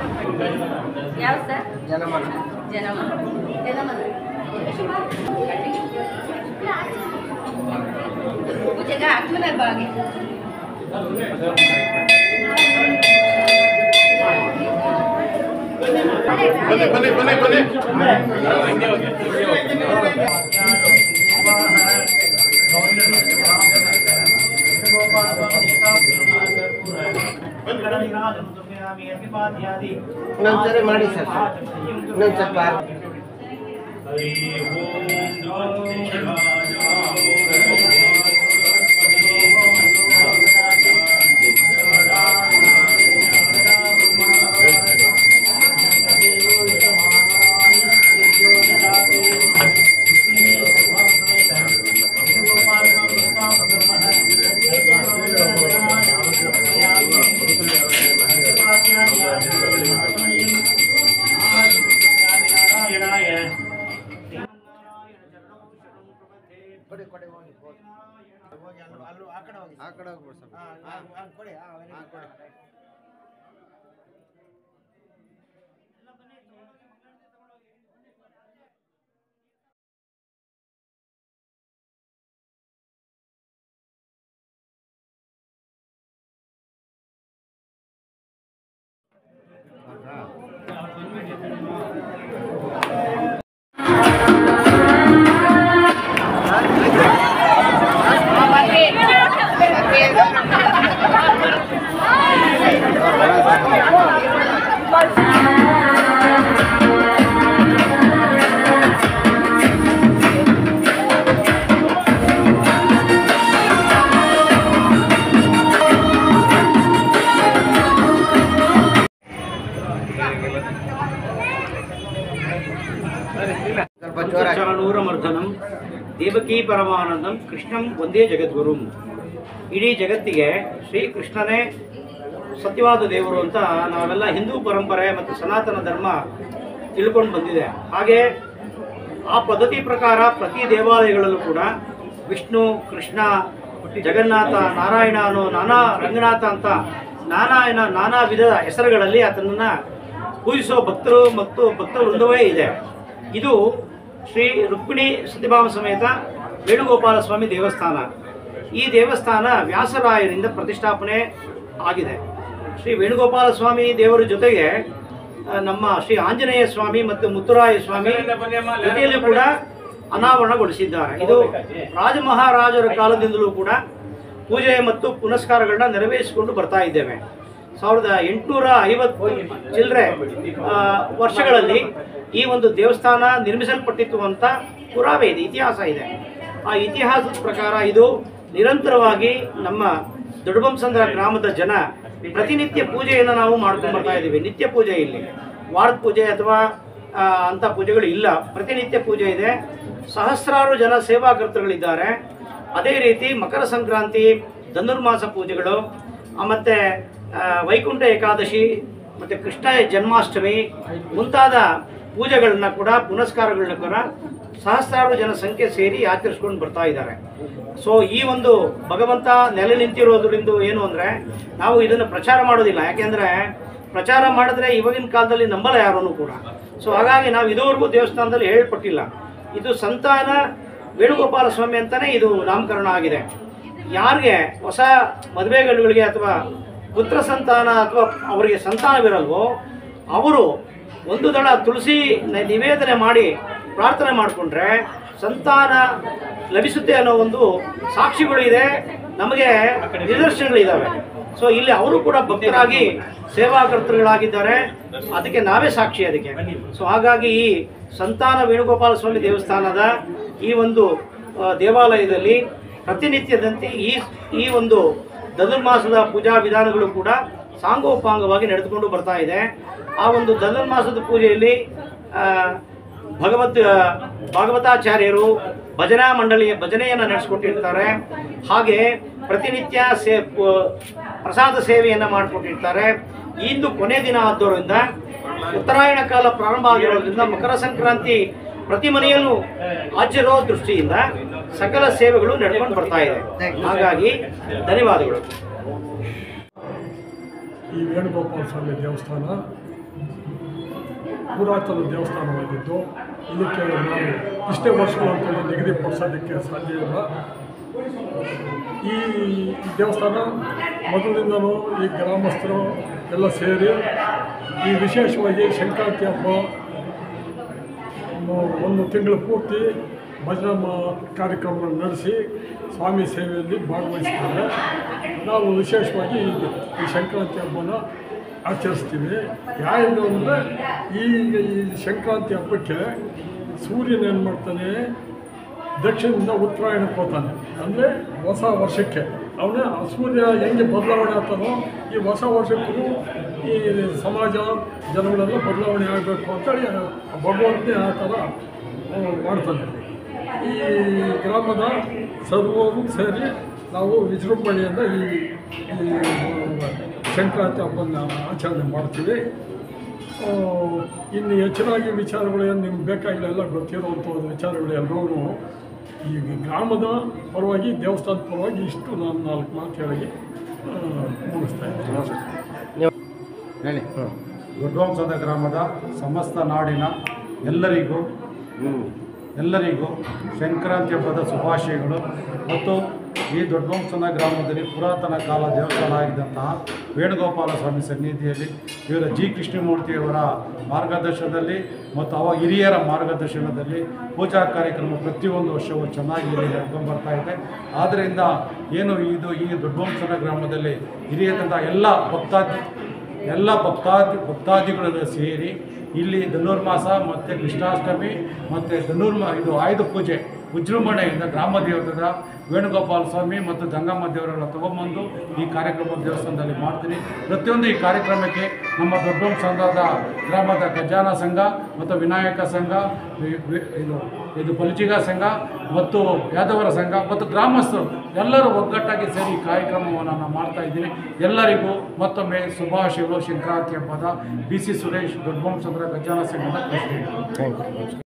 ಯಾವ ಸರ್ ಜನಮನ ಜನಮ ಜನಮನ ಪೂಜೆಗೆ ಆದ್ಮೇಲೆ ಬಾಗಿ ಬನ್ನಿ ಬನ್ನಿ ಬನ್ನಿ ಬನ್ನಿ ಇನ್ನೊಂದ್ಸರಿ ಮಾಡಿ ಸರ್ ಇನ್ನೊಂದು ಸ್ವಲ್ಪ ಕೊಡಿ ಕೊಡಿ ಹೋಗಿ ಹೋಗಿ ಹೋಗಿ ಅಲ್ಲೂ ಅಲ್ಲೂ ಆ ಕಡೆ ಹೋಗಿ ಆ ಕಡೆ ಹೋಗ್ಬಿಡಿ ಸ್ವಲ್ಪ ಕೊಡಿ ಆ, ಆ, ಕೊಡಿ ಸ್ವಲ್ಪ ಜೋರಾಗಿ ಚಾಣೂರಮರ್ದನಂ ದೇವಕೀ ಪರಮಾನಂದಂ ಕೃಷ್ಣಂ ಒಂದೇ ಜಗದ್ಗುರುಂ ಇಡೀ ಜಗತ್ತಿಗೆ ಶ್ರೀಕೃಷ್ಣನೇ ಸತ್ಯವಾದ ದೇವರು ಅಂತ ನಾವೆಲ್ಲ ಹಿಂದೂ ಪರಂಪರೆ ಮತ್ತು ಸನಾತನ ಧರ್ಮ ತಿಳ್ಕೊಂಡು ಬಂದಿದೆ ಹಾಗೆ ಆ ಪದ್ಧತಿ ಪ್ರಕಾರ ಪ್ರತಿ ದೇವಾಲಯಗಳಲ್ಲೂ ಕೂಡ ವಿಷ್ಣು ಕೃಷ್ಣ ಜಗನ್ನಾಥ ನಾರಾಯಣ ಅನ್ನೋ ನಾನಾ ರಂಗನಾಥ ಅಂತ ನಾನಾ ಏನ- ನಾನಾ ವಿಧದ ಹೆಸರುಗಳಲ್ಲಿ ಆತನನ್ನು ಪೂಜಿಸೋ ಭಕ್ತರು ಮತ್ತು ಭಕ್ತ ವೃಂದವೇ ಇದೆ ಇದು ಶ್ರೀ ರುಕ್ಮಿಣಿ ಸತ್ಯಭಾಮ ಸಮೇತ ವೇಣುಗೋಪಾಲ ಸ್ವಾಮಿ ದೇವಸ್ಥಾನ ಈ ದೇವಸ್ಥಾನ ವ್ಯಾಸರಾಯರಿಂದ ಪ್ರತಿಷ್ಠಾಪನೆ ಆಗಿದೆ ಶ್ರೀ ವೇಣುಗೋಪಾಲ ಸ್ವಾಮಿ ದೇವರ ಜೊತೆಗೆ ಆ, ನಮ್ಮ ಶ್ರೀ ಆಂಜನೇಯ ಸ್ವಾಮಿ ಮತ್ತು ಮುತ್ತುರಾಯ ಸ್ವಾಮಿ ಜೊತೆಯಲ್ಲಿ ಕೂಡ ಅನಾವರಣಗೊಳಿಸಿದ್ದಾರೆ ಇದು ರಾಜಮಹಾರಾಜರ ಕಾಲದಿಂದಲೂ ಕೂಡ ಪೂಜೆ ಮತ್ತು ಪುನಸ್ಕಾರಗಳನ್ನ ನೆರವೇರಿಸಿಕೊಂಡು ಬರ್ತಾ ಇದ್ದೇವೆ ಸಾವಿರದ ಎಂಟುನೂರ ಐವತ್ತು ಚಿಲ್ಲರೆ ಆ, ವರ್ಷಗಳಲ್ಲಿ ಈ ಒಂದು ದೇವಸ್ಥಾನ ನಿರ್ಮಿಸಲ್ಪಟ್ಟಿತ್ತು ಅಂತ ಪುರಾವೆ ಇದೆ ಇತಿಹಾಸ ಇದೆ ಆ ಇತಿಹಾಸದ ಪ್ರಕಾರ ಇದು ನಿರಂತರವಾಗಿ ನಮ್ಮ ದೊಡ್ಡಬಂಸಂದ್ರ ಗ್ರಾಮದ ಜನ ಪ್ರತಿನಿತ್ಯ ಪೂಜೆಯನ್ನು ನಾವು ಮಾಡ್ಕೊಂಡು ಬರ್ತಾ ಇದ್ದೀವಿ ನಿತ್ಯ ಪೂಜೆ ಇಲ್ಲಿ ವಾರದ ಪೂಜೆ ಅಥವಾ ಆ, ಅಂಥ ಪೂಜೆಗಳು ಇಲ್ಲ ಪ್ರತಿನಿತ್ಯ ಪೂಜೆ ಇದೆ ಸಹಸ್ರಾರು ಜನ ಸೇವಾಕರ್ತರುಗಳಿದ್ದಾರೆ ಅದೇ ರೀತಿ ಮಕರ ಸಂಕ್ರಾಂತಿ ಧನುರ್ಮಾಸ ಪೂಜೆಗಳು ಆ, ಮತ್ತೆ ಆ, ವೈಕುಂಠ ಏಕಾದಶಿ ಮತ್ತು ಕೃಷ್ಣ ಜನ್ಮಾಷ್ಟಮಿ ಮುಂತಾದ ಪೂಜೆಗಳನ್ನ ಕೂಡ ಪುನಸ್ಕಾರಗಳನ್ನ ಕೂಡ ಸಹಸ್ರಾರು ಜನ ಸಂಖ್ಯೆ ಸೇರಿ ಆಚರಿಸ್ಕೊಂಡು ಬರ್ತಾ ಇದ್ದಾರೆ ಸೊ ಈ ಒಂದು ಭಗವಂತ ನೆಲೆ ನಿಂತಿರೋದ್ರಿಂದ ಏನು ಅಂದರೆ ನಾವು ಇದನ್ನು ಪ್ರಚಾರ ಮಾಡೋದಿಲ್ಲ ಯಾಕೆಂದರೆ ಪ್ರಚಾರ ಮಾಡಿದ್ರೆ ಇವಾಗಿನ ಕಾಲದಲ್ಲಿ ನಂಬಲ್ಲ ಯಾರೂ ಕೂಡ ಸೊ ಹಾಗಾಗಿ ನಾವು ಇದುವರೆಗೂ ದೇವಸ್ಥಾನದಲ್ಲಿ ಹೇಳ್ಪಟ್ಟಿಲ್ಲ ಇದು ಸಂತಾನ ವೇಣುಗೋಪಾಲ ಸ್ವಾಮಿ ಅಂತಲೇ ಇದು ನಾಮಕರಣ ಆಗಿದೆ ಯಾರಿಗೆ ಹೊಸ ಮದುವೆಗಳಿಗೆ ಅಥವಾ ಪುತ್ರ ಸಂತಾನ ಅಥವಾ ಅವರಿಗೆ ಸಂತಾನವಿರಲ್ವೋ ಅವರು ಒಂದು ದಳ ತುಳಸಿ ನ- ನಿವೇದನೆ ಮಾಡಿ ಪ್ರಾರ್ಥನೆ ಮಾಡಿಕೊಂಡ್ರೆ ಸಂತಾನ ಲಭಿಸುತ್ತೆ ಅನ್ನೋ ಒಂದು ಸಾಕ್ಷಿಗಳು ಇದೆ ನಮಗೆ ನಿದರ್ಶನಗಳಿದ್ದಾವೆ ಸೊ ಇಲ್ಲಿ ಅವರು ಕೂಡ ಭಕ್ತರಾಗಿ ಸೇವಾಕರ್ತರುಗಳಾಗಿದ್ದಾರೆ ಅದಕ್ಕೆ ನಾವೇ ಸಾಕ್ಷಿ ಅದಕ್ಕೆ ಸೊ ಹಾಗಾಗಿ ಈ ಸಂತಾನ ವೇಣುಗೋಪಾಲ ಸ್ವಾಮಿ ದೇವಸ್ಥಾನದ ಈ ಒಂದು ಆ, ದೇವಾಲಯದಲ್ಲಿ ಪ್ರತಿನಿತ್ಯದಂತೆ ಈ ಈ ಒಂದು ಧನುರ್ಮಾಸದ ಪೂಜಾ ವಿಧಾನಗಳು ಕೂಡ ಸಾಂಗೋಪಾಂಗವಾಗಿ ನಡೆದುಕೊಂಡು ಬರ್ತಾ ಇದೆ ಆ ಒಂದು ಧನುರ್ಮಾಸದ ಪೂಜೆಯಲ್ಲಿ ಆ, ಭಗವತ್ ಭಾಗವತಾಚಾರ್ಯರು ಭಜನಾ ಮಂಡಳಿಯ ಭಜನೆಯನ್ನು ನಡೆಸಿಕೊಟ್ಟಿರ್ತಾರೆ ಹಾಗೆ ಪ್ರತಿನಿತ್ಯ ಸೇ ಪ- ಪ್ರಸಾದ ಸೇವೆಯನ್ನು ಮಾಡಿಕೊಟ್ಟಿರ್ತಾರೆ ಇಂದು ಕೊನೆ ದಿನ ಆದ್ದರಿಂದ ಉತ್ತರಾಯಣ ಕಾಲ ಪ್ರಾರಂಭ ಆಗಿರೋದ್ರಿಂದ ಮಕರ ಸಂಕ್ರಾಂತಿ ಪ್ರತಿ ಮನೆಯಲ್ಲೂ ಆಚರಿರೋ ದೃಷ್ಟಿಯಿಂದ ಸಕಲ ಸೇವೆಗಳು ನಡ್ಕೊಂಡು ಬರ್ತಾ ಇದೆ ಹಾಗಾಗಿ ಧನ್ಯವಾದಗಳು ಈ ವೇಣುಗೋಪಾಲ ಸ್ವಾಮಿ ದೇವಸ್ಥಾನ ಪುರಾತನ ದೇವಸ್ಥಾನವಾಗಿದ್ದು ಇದಕ್ಕೆ ನಾವು ಇಷ್ಟೇ ವರ್ಷಗಳು ಅಂತೇಳಿ ನಿಗದಿಪಡಿಸೋದಕ್ಕೆ ಸಾಧ್ಯ ಇಲ್ಲ ಈ ದೇವಸ್ಥಾನ ಮೊದಲಿಂದಲೂ ಈ ಗ್ರಾಮಸ್ಥರು ಎಲ್ಲ ಸೇರಿ ಈ ವಿಶೇಷವಾಗಿ ಸಂಕ್ರಾಂತಿ ಹಬ್ಬ ಒಂದು- ಒಂದು ತಿಂಗಳು ಪೂರ್ತಿ ಭಜನಾ ಮ- ಕಾರ್ಯಕ್ರಮಗಳನ್ನು ನಡೆಸಿ ಸ್ವಾಮಿ ಸೇವೆಯಲ್ಲಿ ಭಾಗವಹಿಸ್ತಾರೆ ನಾವು ವಿಶೇಷವಾಗಿ ಈ- ಈ ಸಂಕ್ರಾಂತಿ ಹಬ್ಬನ ಆಚರಿಸ್ತೀವಿ ಯಾವುದು ಅಂದರೆ ಈ ಈ ಸಂಕ್ರಾಂತಿ ಹಬ್ಬಕ್ಕೆ ಸೂರ್ಯನ ಏನು ಮಾಡ್ತಾನೆ ದಕ್ಷಿಣದಿಂದ ಉತ್ತರಾಯಣಕ್ಕೆ ಹೋಗ್ತಾನೆ ಅಂದರೆ ಹೊಸ ವರ್ಷಕ್ಕೆ ಅವನೇ ಆ ಸೂರ್ಯ ಹೆಂಗೆ ಬದಲಾವಣೆ ಆಗ್ತಾನೋ ಈ ಹೊಸ ವರ್ಷಕ್ಕೂ ಈ ಸಮಾಜ ಜನಗಳೆಲ್ಲ ಬದಲಾವಣೆ ಆಗಬೇಕು ಅಂತೇಳಿ ಆ ಭಗವಂತನೇ ಆ ಥರ ಆ, ಮಾಡ್ತಾನೆ ಈ ಗ್ರಾಮದ ಸರ್ವರು ಸೇರಿ ನಾವು ವಿಜೃಂಭಣೆಯಿಂದ ಈ ಈ ಸಂಕ್ರಾಂತಿ ಹಬ್ಬನ ಆಚರಣೆ ಮಾಡ್ತೀವಿ ಆ, ಇನ್ನು ಹೆಚ್ಚಿನಾಗಿ ವಿಚಾರಗಳು ಏನು ನಿಮ್ಗೆ ಬೇಕಾಗಿಲ್ಲ ಎಲ್ಲ ಗೊತ್ತಿರುವಂಥ ವಿಚಾರಗಳು ಎಲ್ಲರೂ ಈ ಗ್ರಾಮದ ಪರವಾಗಿ ದೇವಸ್ಥಾನದ ಪರವಾಗಿ ಇಷ್ಟು ನಾನು ನಾಲ್ಕು ಮಾತು ಹೇಳಿ ಆ, ಮುಗಿಸ್ತಾ ಇದ್ದೀನಿ ಹೇಳಿ ದೊಡ್ಡವಂಶದ ಗ್ರಾಮದ ಸಮಸ್ತ ನಾಡಿನ ಎಲ್ಲರಿಗೂ ಎಲ್ಲರಿಗೂ ಸಂಕ್ರಾಂತಿ ಹಬ್ಬದ ಶುಭಾಶಯಗಳು ಮತ್ತು ಈ ದೊಡ್ಡವಂಶದ ಗ್ರಾಮದಲ್ಲಿ ಪುರಾತನ ಕಾಲ ದೇವಸ್ಥಾನ ಆಗಿದ್ದಂತಹ ವೇಣುಗೋಪಾಲ ಸ್ವಾಮಿ ಸನ್ನಿಧಿಯಲ್ಲಿ ಇವರ ಜಿ ಕೃಷ್ಣಮೂರ್ತಿಯವರ ಮಾರ್ಗದರ್ಶನದಲ್ಲಿ ಮತ್ತು ಅವ ಹಿರಿಯರ ಮಾರ್ಗದರ್ಶನದಲ್ಲಿ ಪೂಜಾ ಕಾರ್ಯಕ್ರಮ ಪ್ರತಿಯೊಂದು ವರ್ಷವೂ ಚೆನ್ನಾಗಿ ಇಲ್ಲಿ ನಡ್ಕೊಂಡ್ಬರ್ತಾ ಇದೆ ಆದ್ದರಿಂದ ಏನು ಇದು ಈ ದೊಡ್ಡವಂಶದ ಗ್ರಾಮದಲ್ಲಿ ಹಿರಿಯದಂಥ ಎಲ್ಲ ಭಕ್ತಾದಿ ಎಲ್ಲ ಭಕ್ತಾದಿ ಭಕ್ತಾದಿಗಳೆಲ್ಲ ಸೇರಿ ಇಲ್ಲಿ ಧನುರ್ಮಾಸ ಮತ್ತು ಕೃಷ್ಣಾಷ್ಟಮಿ ಮತ್ತು ಧನುರ್ಮ ಇದು ಆಯುಧ ಪೂಜೆ ವಿಜೃಂಭಣೆಯಿಂದ ಗ್ರಾಮ ದೇವತದ ವೇಣುಗೋಪಾಲ ಸ್ವಾಮಿ ಮತ್ತು ಗಂಗಮ್ಮ ದೇವರನ್ನ ತಗೊಂಬಂದು ಈ ಕಾರ್ಯಕ್ರಮ ದೇವಸ್ಥಾನದಲ್ಲಿ ಮಾಡ್ತೀನಿ ಪ್ರತಿಯೊಂದು ಈ ಕಾರ್ಯಕ್ರಮಕ್ಕೆ ನಮ್ಮ ದೊಡ್ಡ ಸಂಘದ ಗ್ರಾಮದ ಖಜಾನ ಸಂಘ ಮತ್ತು ವಿನಾಯಕ ಸಂಘ ವಿ- ವಿ- ಇದು ಇದು ಬಲಿಜಿಗ ಸಂಘ ಮತ್ತು ಯಾದವರ ಸಂಘ ಮತ್ತು ಗ್ರಾಮಸ್ಥರು ಎಲ್ಲರೂ ಒಗ್ಗಟ್ಟಾಗಿ ಸೇರಿ ಈ ಕಾರ್ಯಕ್ರಮವನ್ನು ನಾನು ಮಾಡ್ತಾ ಇದ್ದೀನಿ ಎಲ್ಲರಿಗೂ ಮತ್ತೊಮ್ಮೆ ಶುಭಾಶಯಗಳು ಸಂಕ್ರಾಂತಿ ಹಬ್ಬದ ಬಿ ಸಿ ಸುರೇಶ್ ದೊಡ್ಡಬೊಮ್ಮಚಂದ್ರ ಗಜಾನ ಸಂಘದ ಪ್ರೆಸಿಡೆಂಟ್